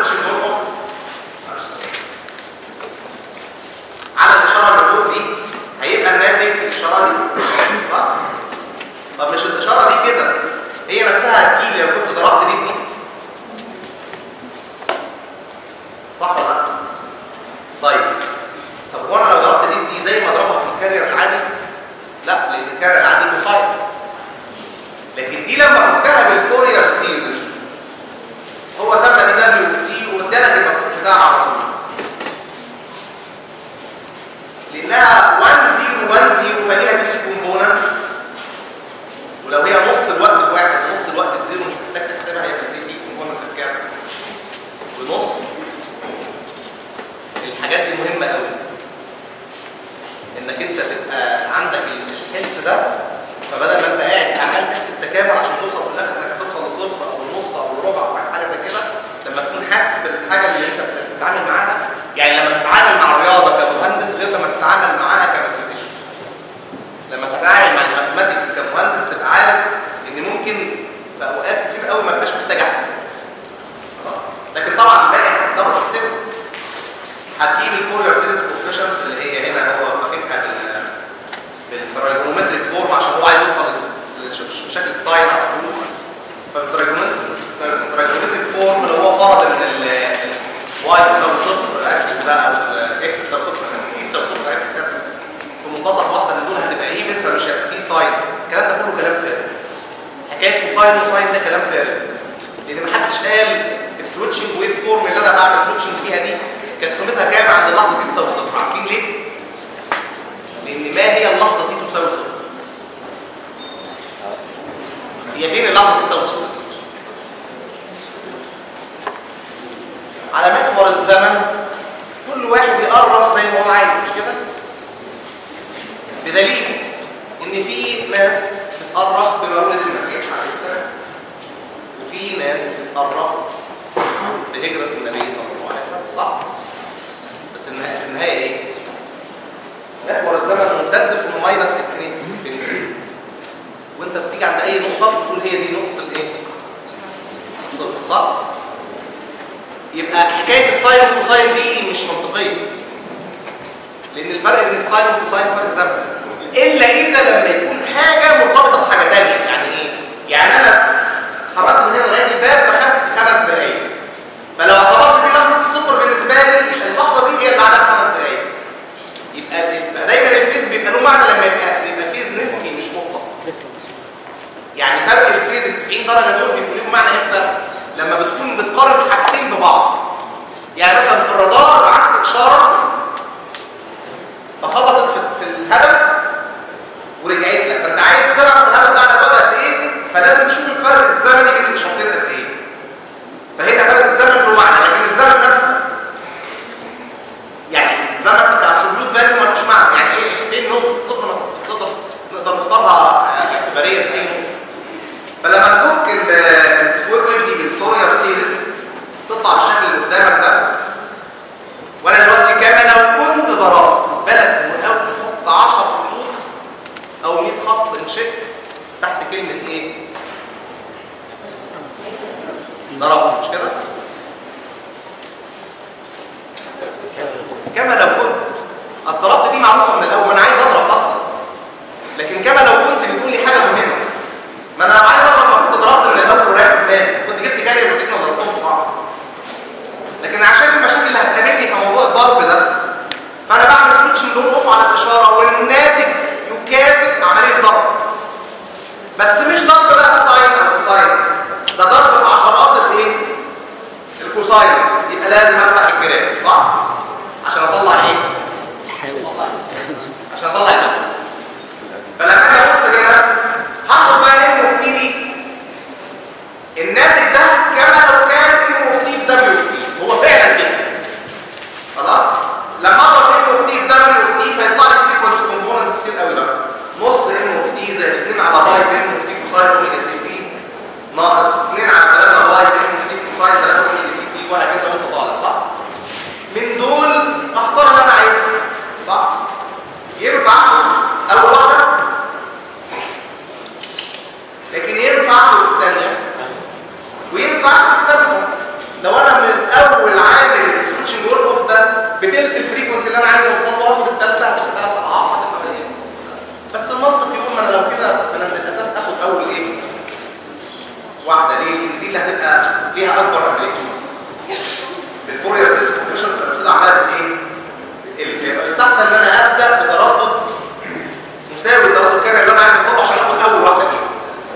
سويتشنج اون اوف على الاشاره اللي فوق دي هيبقى الناتج الاشاره دي صح؟ طب مش الاشاره دي كده هي نفسها هتجيلي لو كنت ضربت دي في دي صح ولا لا؟ طيب طب هو انا لو ضربت دي في دي زي ما اضربها في الكارير العادي لا لان الكارير العادي كوساين لكن دي لما افكها بالفورير سيريز هو سمى دي دبليو في تي وادالك المفكوك بتاعها على طول لانها 1 0 1 0 فليها دي سي كومبوننت ولو هي نص الوقت بواحد نص الوقت بزيرو مش محتاج تحسبها هي في الدي سي كومبوننت بكام ونص الحاجات دي مهمه قوي انك انت تبقى عندك الحس ده فبدل ما انت قاعد عمال تحسب تكامل عشان توصل في الاخر انك هتوصل لصفر او النص او الربع او حاجه زي كده لما تكون حاسس بالحاجه اللي انت بتتعامل معاها يعني لما تتعامل مع الرياضه كمهندس غير لما تتعامل معاها كماثيماتيشن لما تتعامل مع الماثيماتكس كمهندس تبقى عارف ان ممكن في اوقات كتير قوي ما تبقاش محتاج احسب خلاص؟ لكن طبعا الباقي هتقدر تحسبه هتجيب الفورير سيريز كوفيشنتس اللي هي هنا هو فاكرها بال بالترايجونومتريك فورم عشان هو عايز يوصل لشكل الساين على طول فالترايجونومتريك فورم اللي هو فرض ان الواي تساوي صفر اكسس ده او الاكس تساوي صفر تي تساوي صفر اكسس اسف في منتصف واحده من دول هتبقى ايفن فمش هيبقى فيه ساين الكلام ده كله كلام فارغ حكايه كوساين وساين ده كلام فارغ لان محدش قال السويتشنج ويف فورم اللي انا بعمل سويتشنج بيها دي كانت قيمتها كام عند اللحظه دي تساوي صفر عارفين ليه؟ لان ما هي اللحظه دي تساوي صفر هي فين اللحظه دي تساوي صفر على محور الزمن كل واحد يقرب زي ما هو عايز مش كده بدليل ان في ناس بتقرب بمولد المسيح عليه السلام وفي ناس بتقرب بهجره النبي صلى الله عليه وسلم صح بس النهايه النهايه ايه محور الزمن ممتد في ماينس انفينيتي وانت بتيجي عند اي نقطه بتقول هي دي نقطه الايه الصفر صح يبقى حكايه الساين والكوساين دي مش منطقيه لان الفرق بين الساين والكوساين فرق زمن الا اذا لما يكون حاجه مرتبطه بحاجه ثانيه يعني ايه يعني انا اتحركت من هنا لغايه الباب فخدت خمس دقائق فلو اعتبرت دي لحظه الصفر بالنسبه لي اللحظه دي هي اللي بعدها بخمس دقائق يبقى يبقى دايما الفيز بيبقى له معنى لما يبقى يبقى فيز نسبي مش مطلق يعني فرق الفيز ال 90 درجه دول بيكون لهم معنى امتى لما بتكون بتقارن حاجتين ببعض يعني مثلا في الرادار معاك اشاره فخبطت في, في الهدف ورجعت لك فانت عايز تعرف الهدف بتاعك بعد قد ايه فلازم تشوف الفرق الزمني بين الاشارتين قد ايه فهنا فرق الزمن له معنى لكن الزمن نفسه يعني الزمن كابسولوت فاليو ملوش معنى يعني ايه فين نقطه الصفر ما تقدر نقدر نختارها اعتباريا في اي نقطه فلما تفك السكوير ويف دي بالفورير سيريز تطلع بالشكل اللي قدامك ده وانا دلوقتي كما لو كنت ضربت بلد من اول تحط 10 خطوط او 100 خط ان شئت تحت كلمه ايه؟ ضربت مش كده؟ كما لو كنت اصل ضربت دي معروفه من الاول ما انا عايز اضرب اصلا لكن كما لو كنت بتقول لي حاجه مهمه ما انا لو عايز اضرب ما كنت ضربت من الاول ورايح قدام كنت جبت كارير ومسكنا وضربتهم في بعض لكن عشان المشاكل اللي هتقابلني في موضوع الضرب ده فانا بعمل سويتشنج اون اوف على الاشاره والناتج يكافئ عمليه ضرب بس مش ضرب بقى في ساين او كوساين ده ضرب في عشرات الايه الكوساينز يبقى لازم افتح الجرام صح عشان اطلع ايه عشان اطلع الفلوس فلما اجي ابص هنا هاخد بقى ام اوف تي دي الناتج ده كما لو كان ام اوف تي في دبليو اوف تي هو فعلا كده خلاص لما اضرب ام اوف تي في دبليو اوف تي فيطلع لي فريكونسي كومبوننتس كتير قوي بقى نص ام اوف تي زائد 2 على باي في ام اوف تي كوساين اوميجا سي تي ناقص 2 على 3 باي في ام اوف تي كوساين 3 اوميجا سي تي وهكذا وانت طالع صح؟ من ليها اكبر امبليتيود في الفورير سيريز كونفشنز الامبليتيود عماله ايه؟ بتقل فيبقى يستحسن ان انا ابدا بتردد مساوي لتردد الكارير اللي انا عايز اوصله عشان اخد اول واحده فيهم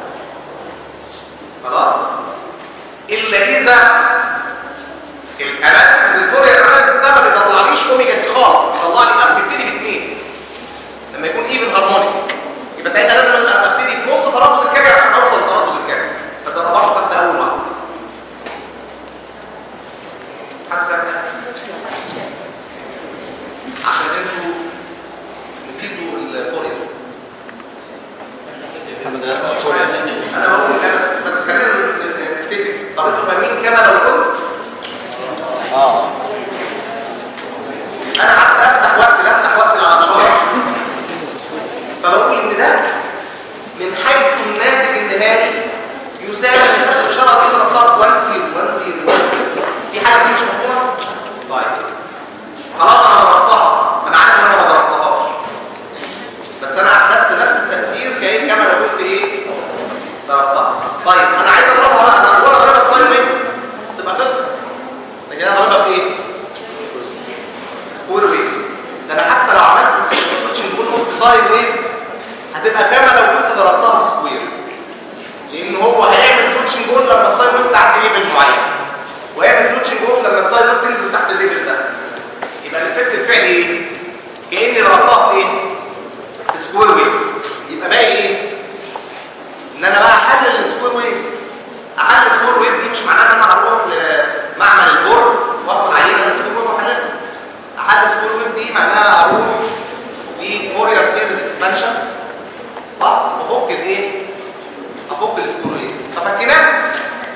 خلاص الا اذا الاناليسيس الفورير اناليسيس ده ما بيطلعليش اوميجا سي خالص بيطلع لي اب بيبتدي باثنين لما يكون ايفن هارمونيك يبقى ساعتها لازم ابتدي بنص تردد الكارير عشان اوصل لتردد الكارير بس انا برضه خدت اول واحده حد فاهم عشان انتوا نسيتوا الفورير محمد رسم فورير انا بقول انا بس خلينا نتفق طب انتوا فاهمين كما لو كنت اه انا قعدت افتح واقفل افتح واقفل على اشاره فبقول ان ده من حيث الناتج النهائي يساوي ان خدت الاشاره دي ضربتها في 1 0 1 0 1 0 في حاجه دي مش مفهومه طيب خلاص انا ضربتها انا عارف ان انا ما ضربتهاش بس انا احدثت نفس التاثير كأن كما لو قلت ايه ضربتها طيب انا عايز اضربها بقى انا اقول اضربها في ساين ويف تبقى خلصت لكن انا اضربها في ايه سكوير ويف ده انا حتى لو عملت سويتش نقول قلت ساين ويف هتبقى كما لو كنت ضربتها في سكوير لان هو هيعمل سويتشنج جول لما الساين ويف تعدي ليفل معين وهيعمل سويتشنج اوف لما الساين ويف تنزل تحت الليفل ده يبقى الايفكت الفعلي ايه كاني ضربتها في ايه في سكوير ويف يبقى باقي ايه ان انا بقى احلل السكوير ويف احلل السكوير ويف دي مش معناها ان انا هروح لمعمل البورد واخد عينه من السكوير ويف واحللها احلل السكوير ويف دي معناها اروح لفورير سيريز اكسبانشن صح وافك الايه افك السكوير ويف ففكناها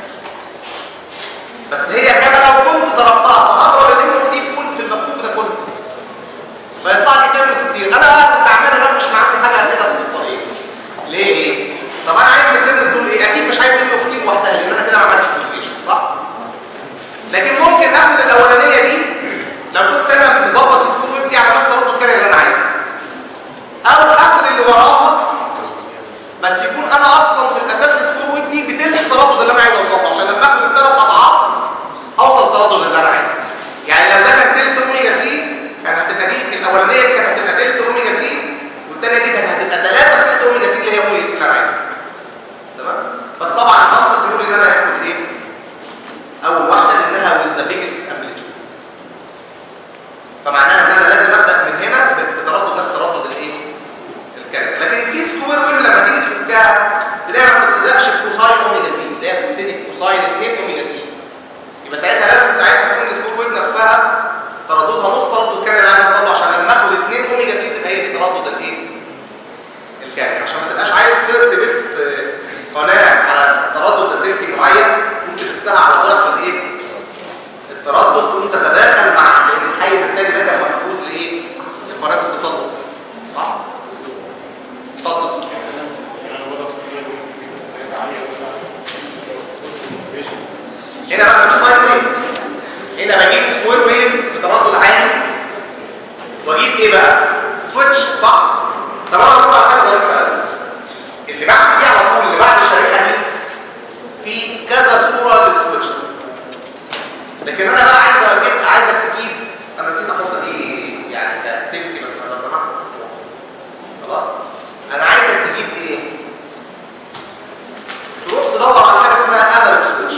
بس هي كما لو كنت ضربتها فهضرب الام اف تي في كل في المفكوك ده كله فيطلع لي ترمس كتير انا بقى كنت عمال اناقش معاكم حاجه كده سيستميه ليه ليه طب انا عايز من الترمس دول ايه اكيد مش عايز ام اف تي لوحدها لان انا كده ما عملتش كوميونيكيشن صح لكن ممكن اخد الاولانيه دي لو كنت انا مظبط السكول ويف دي على نفس تردد الكارير اللي انا عايزه او اخد اللي وراها بس يكون انا اصلا في الاساس السكول ويف دي بتلغي التردد اللي انا عايز اوصله عشان لما اخد الثلاث اضعاف اوصل التردد اللي انا عايزه يعني لو ده كان تلت اوميجا سي كانت هتبقى دي الاولانيه دي كانت هتبقى تلت اوميجا سي والثانيه دي كانت هتبقى ثلاثه في تلت اوميجا سي اللي هي اوميجا سي اللي انا عايزها تمام بس طبعا المنطق بيقول ان انا هاخد ايه اول واحده لانها with the biggest amplitude فمعناها ان انا لازم ابدا من هنا بتردد نفس تردد الايه الكارت لكن في سكوير ويف لما تيجي تفكها تلاقيها ما بتبتدئش بكوساين اوميجا سي تلاقيها بتبتدي بكوساين 2 اوميجا سي يبقى ساعتها لازم ساعتها تكون السكوير ويف نفسها ترددها نص تردد الكاري اللي عايز اوصله عشان لما اخد 2 اوميجا سي تبقى هي دي تردد الايه الكاري عشان ما تبقاش عايز تبث قناه على تردد لاسلكي معين ممكن تبثها على ضعف الايه التردد تقوم تتداخل مع لان الحيز الثاني ده كان محفوظ لايه لقناه التصلب صح اتفضل هنا بقى مش ساين ويف هنا بجيب سكوير ويف بتردد عالي واجيب ايه بقى سويتش صح طب انا هقول على حاجه ظريفه قوي اللي بعد دي على طول اللي بعد الشريحه دي في كذا صوره للسويتشز لكن انا بقى عايز اجيب عايزك تجيب انا نسيت احط دي يعني كاكتيفيتي بس لو سمحت خلاص انا عايزك تجيب ايه تروح تدور على حاجه اسمها انالوج سويتش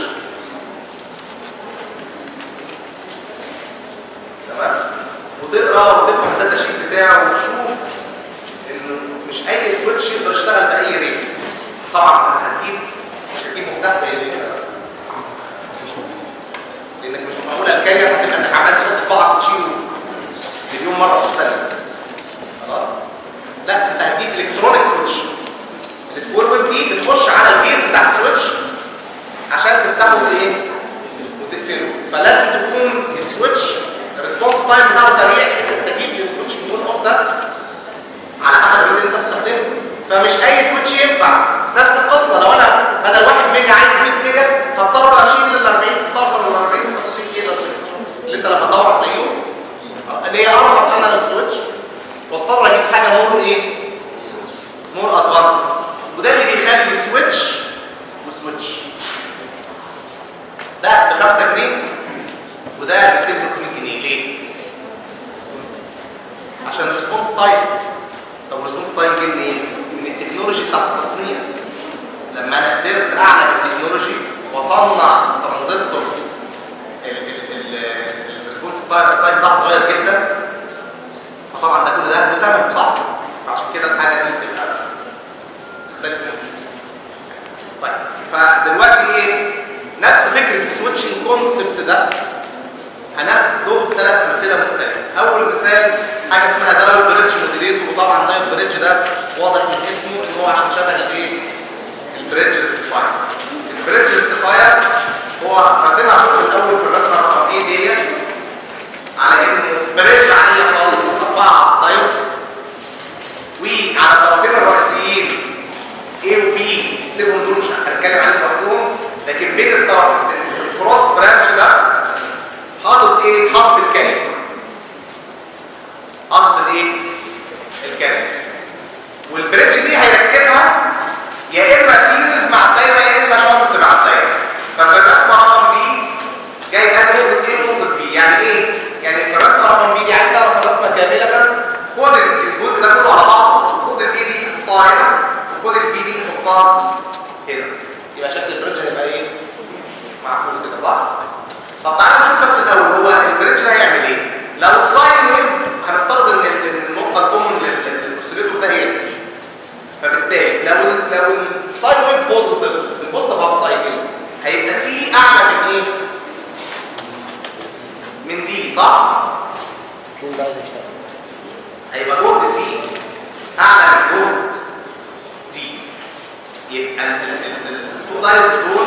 تمام وتقرا وتفهم الداتا شيت بتاعه وتشوف انه مش اي سويتش يقدر يشتغل باي ريت طبعا انت هتجيب مش هتجيب مفتاح زي اللي هنا لانك مش معقوله الكارير هتبقى انك عمال تحط صباعك وتشيله مليون مره في السنه خلاص لا انت هتجيب الكترونيك سويتش السكوير ويف دي بتخش على الجيت بتاع السويتش عشان تفتحه وايه وتقفله فلازم تكون السويتش الريسبونس تايم بتاعه سريع بحيث يستجيب للسويتش يكون اوف ده على حسب اللي انت مستخدمه فمش اي سويتش ينفع نفس القصه لو انا بدل 1 ميجا عايز 100 ميجا هضطر اشيل ال 40 16 ولا 40 66 كيلو اللي انت لما تدور هتلاقيهم اللي هي ارخص انا للسويتش واضطر اجيب حاجه مور ايه مور ادفانسد وده اللي بيخلي سويتش وسويتش 5 جنيه وده ب 300 جنيه ليه؟ عشان ريسبونس تايم طب الريسبونس تايم جه منين؟ من التكنولوجي بتاعت التصنيع لما انا قدرت اعلى بالتكنولوجي واصنع ترانزستورز الريسبونس تايم التايم بتاعها صغير جدا فطبعا ده كل ده له ثمن صح؟ فعشان كده الحاجه دي بتبقى تختلف طيب فدلوقتي ايه؟ نفس فكره السويتشنج كونسبت ده هناخد له ثلاث امثله مختلفه اول مثال حاجه اسمها دايود بريدج موديليتور وطبعا دايود بريدج ده واضح من اسمه ان هو عشان شبه الايه البريدج ريكتيفاير البريدج ريكتيفاير هو راسمها شوف الاول في الرسمه رقم ايه ديت على ان بريدج عاديه خالص اربعه دايودز وعلى الطرفين الرئيسيين A و B سيبهم دول مش هنتكلم عليهم لوحدهم لكن بين الطرف الكروس برانش ده حاطط ايه حاطط الكلمه حاطط الايه الكلمه والبريدج دي هيركبها يا اما سيريز مع الدايره يا اما شنط مع الدايره ففي الرسمه رقم بي جاي ادي نقطه ايه ونقطه بي يعني ايه يعني في الرسمه رقم بي دي عايز تعرف الرسمه كامله خد الجزء ده كله على بعضه خد الاي دي حطها هنا وخد البي دي حطها هنا يبقى شكل البريدج هيبقى ايه معكوس كده صح طب تعالى نشوف بس الاول هو البريدج ده هيعمل ايه لو الساين ويف هنفترض ان ال- النقطه الكومن للاوسيليتور ده هي تي فبالتالي لو ال- لو الساين ويف بوزيتيف البوزيتيف هاف سايكل هيبقى سي اعلى من ايه من دي صح كل ده عايز يشتغل هيبقى جهد سي اعلى من جهد دي يبقى التو دايركتس دول